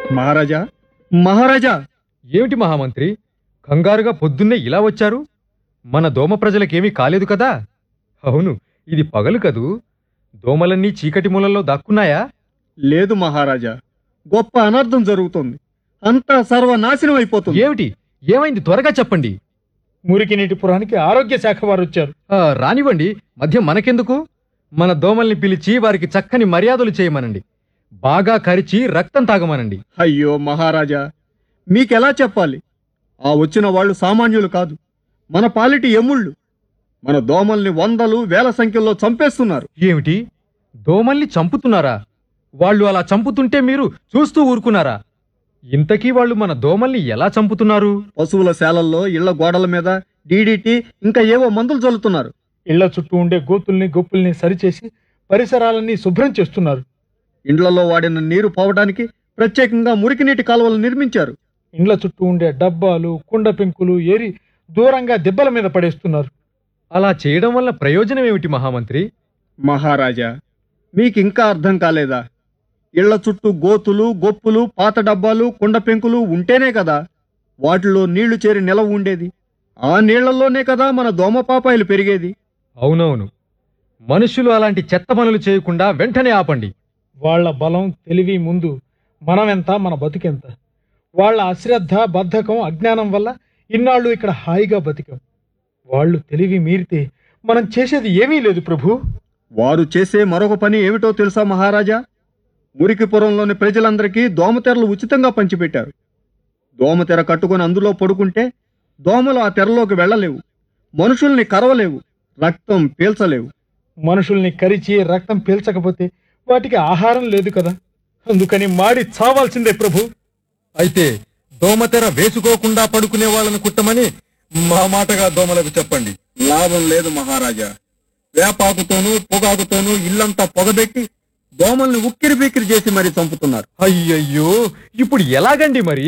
మహారాజా మహారాజా ఏమిటి మహామంత్రి కంగారుగా పొద్దున్నే ఇలా వచ్చారు మన దోమ ప్రజలకేమీ కాలేదు కదా అవును ఇది పగలు కదూ దోమలన్నీ చీకటి మూలల్లో దాక్కున్నాయా లేదు మహారాజా గొప్ప అనర్థం జరుగుతుంది అంతా సర్వనాశనం అయిపోతుంది ఏమిటి ఏమైంది త్వరగా చెప్పండి మురికి నీటి పురానికి ఆరోగ్య శాఖ వారు వచ్చారు ఆ, రానివ్వండి మధ్య మనకెందుకు మన దోమల్ని పిలిచి వారికి చక్కని మర్యాదలు చేయమనండి బాగా కరిచి రక్తం తాగమనండి అయ్యో మహారాజా మీకెలా చెప్పాలి ఆ వచ్చిన వాళ్ళు సామాన్యులు కాదు మన పాలిటి ఎముళ్ళు మన దోమల్ని వందలు వేల సంఖ్యలో చంపేస్తున్నారు ఏమిటి దోమల్ని చంపుతున్నారా వాళ్ళు అలా చంపుతుంటే మీరు చూస్తూ ఊరుకున్నారా ఇంతకీ వాళ్ళు మన దోమల్ని ఎలా చంపుతున్నారు పశువుల శాలల్లో ఇళ్ల గోడల మీద డీడీటీ ఇంకా ఏవో మందులు చల్లుతున్నారు ఇళ్ల చుట్టూ ఉండే గోతుల్ని గొప్పుల్ని సరిచేసి పరిసరాలన్నీ శుభ్రం చేస్తున్నారు ఇండ్లలో వాడిన నీరు పోవడానికి ప్రత్యేకంగా మురికి నీటి కాలువలు నిర్మించారు ఇండ్ల చుట్టూ ఉండే డబ్బాలు కుండ పెంకులు ఏరి దూరంగా దెబ్బల మీద పడేస్తున్నారు అలా చేయడం వల్ల ప్రయోజనం ఏమిటి మహామంత్రి మహారాజా మీకింకా అర్థం కాలేదా ఇళ్ల చుట్టూ గోతులు గొప్పులు పాత డబ్బాలు కుండ పెంకులు ఉంటేనే కదా వాటిలో నీళ్లు చేరి నిలవ ఉండేది ఆ నీళ్లలోనే కదా మన దోమపాపాయిలు పెరిగేది అవునవును మనుషులు అలాంటి చెత్త పనులు చేయకుండా వెంటనే ఆపండి వాళ్ళ బలం తెలివి ముందు మనమెంత మన బతుకెంత వాళ్ళ అశ్రద్ధ బద్ధకం అజ్ఞానం వల్ల ఇన్నాళ్ళు ఇక్కడ హాయిగా బతికాం వాళ్ళు తెలివి మీరితే మనం చేసేది ఏమీ లేదు ప్రభు వారు చేసే మరొక పని ఏమిటో తెలుసా మహారాజా మురికిపురంలోని ప్రజలందరికీ దోమతెరలు ఉచితంగా పంచిపెట్టారు దోమతెర కట్టుకొని అందులో పడుకుంటే దోమలు ఆ తెరలోకి వెళ్ళలేవు మనుషుల్ని కరవలేవు రక్తం పీల్చలేవు మనుషుల్ని కరిచి రక్తం పీల్చకపోతే వాటికి ఆహారం లేదు కదా అందుకని మాడి చావాల్సిందే ప్రభు అయితే దోమతెర వేసుకోకుండా పడుకునే వాళ్ళను కుట్టమని మా మాటగా దోమలకు చెప్పండి లాభం లేదు మహారాజా వేపాకుతోనూ పొగాకుతోనూ ఇల్లంతా పొగబెట్టి దోమల్ని ఉక్కిరి బిక్కిరి చేసి మరీ చంపుతున్నారు అయ్యయ్యో ఇప్పుడు ఎలాగండి మరి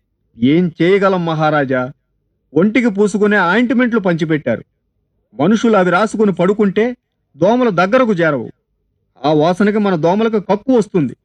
ఏం చేయగలం మహారాజా ఒంటికి పూసుకునే ఆయింట్మెంట్లు పంచిపెట్టారు మనుషులు అవి రాసుకుని పడుకుంటే దోమలు దగ్గరకు చేరవు ఆ వాసనకి మన దోమలకు కక్కు వస్తుంది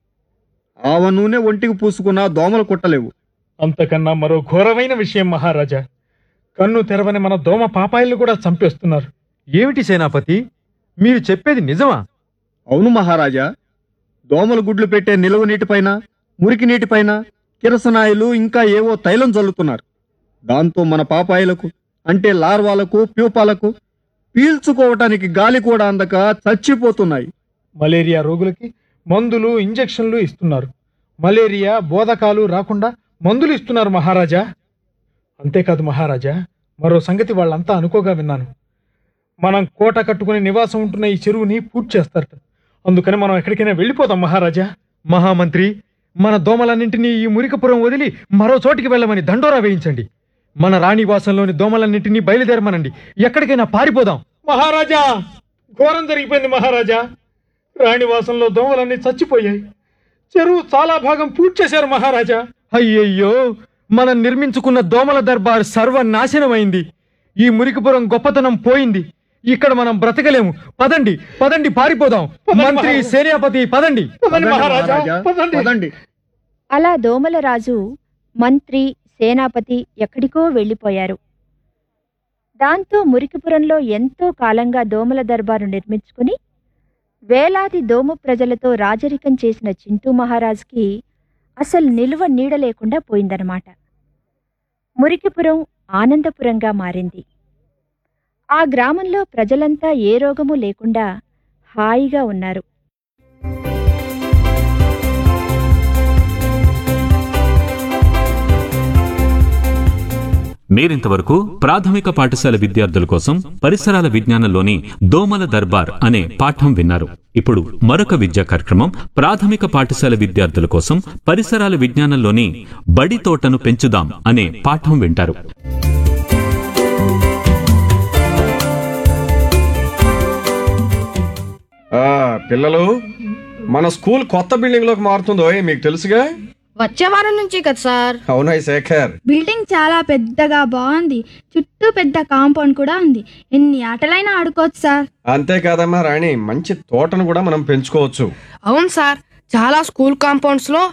ఆవ నూనె ఒంటికి పూసుకున్నా దోమలు కుట్టలేవు అంతకన్నా మరో ఘోరమైన విషయం మహారాజా కన్ను తెరవని మన దోమ పాపాయిల్ని కూడా చంపేస్తున్నారు ఏమిటి సేనాపతి మీరు చెప్పేది నిజమా అవును మహారాజా దోమలు గుడ్లు పెట్టే నిలువ నీటిపైన మురికి నీటిపైన కిరసనాయిలు ఇంకా ఏవో తైలం చల్లుతున్నారు దాంతో మన పాపాయిలకు అంటే లార్వాలకు ప్యూపాలకు పీల్చుకోవటానికి గాలి కూడా అందక చచ్చిపోతున్నాయి మలేరియా రోగులకి మందులు ఇంజెక్షన్లు ఇస్తున్నారు మలేరియా బోధకాలు రాకుండా మందులు ఇస్తున్నారు మహారాజా అంతేకాదు మహారాజా మరో సంగతి వాళ్ళంతా అనుకోగా విన్నాను మనం కోట కట్టుకుని నివాసం ఉంటున్న ఈ చెరువుని పూర్తి చేస్తారట అందుకని మనం ఎక్కడికైనా వెళ్ళిపోదాం మహారాజా మహామంత్రి మన దోమలన్నింటినీ ఈ మురికపురం వదిలి మరో చోటికి వెళ్ళమని దండోరా వేయించండి మన రాణివాసంలోని దోమలన్నింటినీ బయలుదేరమనండి ఎక్కడికైనా పారిపోదాం మహారాజా ఘోరం జరిగిపోయింది మహారాజా రాణివాసంలో దోమలన్నీ చచ్చిపోయాయి చెరువు చాలా భాగం పూర్తి చేశారు మహారాజా అయ్యయ్యో మనం నిర్మించుకున్న దోమల దర్బార్ సర్వనాశనమైంది ఈ మురికిపురం గొప్పతనం పోయింది ఇక్కడ మనం బ్రతకలేము పదండి పదండి పారిపోదాం పదండి, మంత్రి మహారాజా. సేనాపతి పదండి పదండి మహారాజా పదండి పదండి అలా దోమలరాజు మంత్రి సేనాపతి ఎక్కడికో వెళ్ళిపోయారు దాంతో మురికిపురంలో ఎంతో కాలంగా దోమల దర్బారు నిర్మించుకుని వేలాది దోమ ప్రజలతో రాజరికం చేసిన చింటూ మహారాజుకి అసలు నిలువ నీడ లేకుండా పోయిందనమాట మురికిపురం ఆనందపురంగా మారింది ఆ గ్రామంలో ప్రజలంతా ఏ రోగము లేకుండా హాయిగా ఉన్నారు మీరింతవరకు ప్రాథమిక పాఠశాల విద్యార్థుల కోసం పరిసరాల విజ్ఞానంలోని దోమల దర్బార్ అనే పాఠం విన్నారు ఇప్పుడు మరొక విద్యా కార్యక్రమం ప్రాథమిక పాఠశాల విద్యార్థుల కోసం పరిసరాల విజ్ఞానంలోని బడి తోటను పెంచుదాం అనే పాఠం వింటారు ఆ పిల్లలు మన స్కూల్ కొత్త బిల్డింగ్ లోకి మారుతుందో మీకు తెలుసుగా వచ్చే వారం నుంచి కదా సార్ అవునా శేఖర్ బిల్డింగ్ చాలా పెద్దగా బాగుంది చుట్టూ పెద్ద కాంపౌండ్ కూడా ఉంది ఎన్ని ఆటలైనా ఆడుకోవచ్చు సార్ అంతేకాదమ్మా రాణి మంచి తోటను కూడా మనం పెంచుకోవచ్చు అవును సార్ చాలా స్కూల్ కాంపౌండ్స్ లో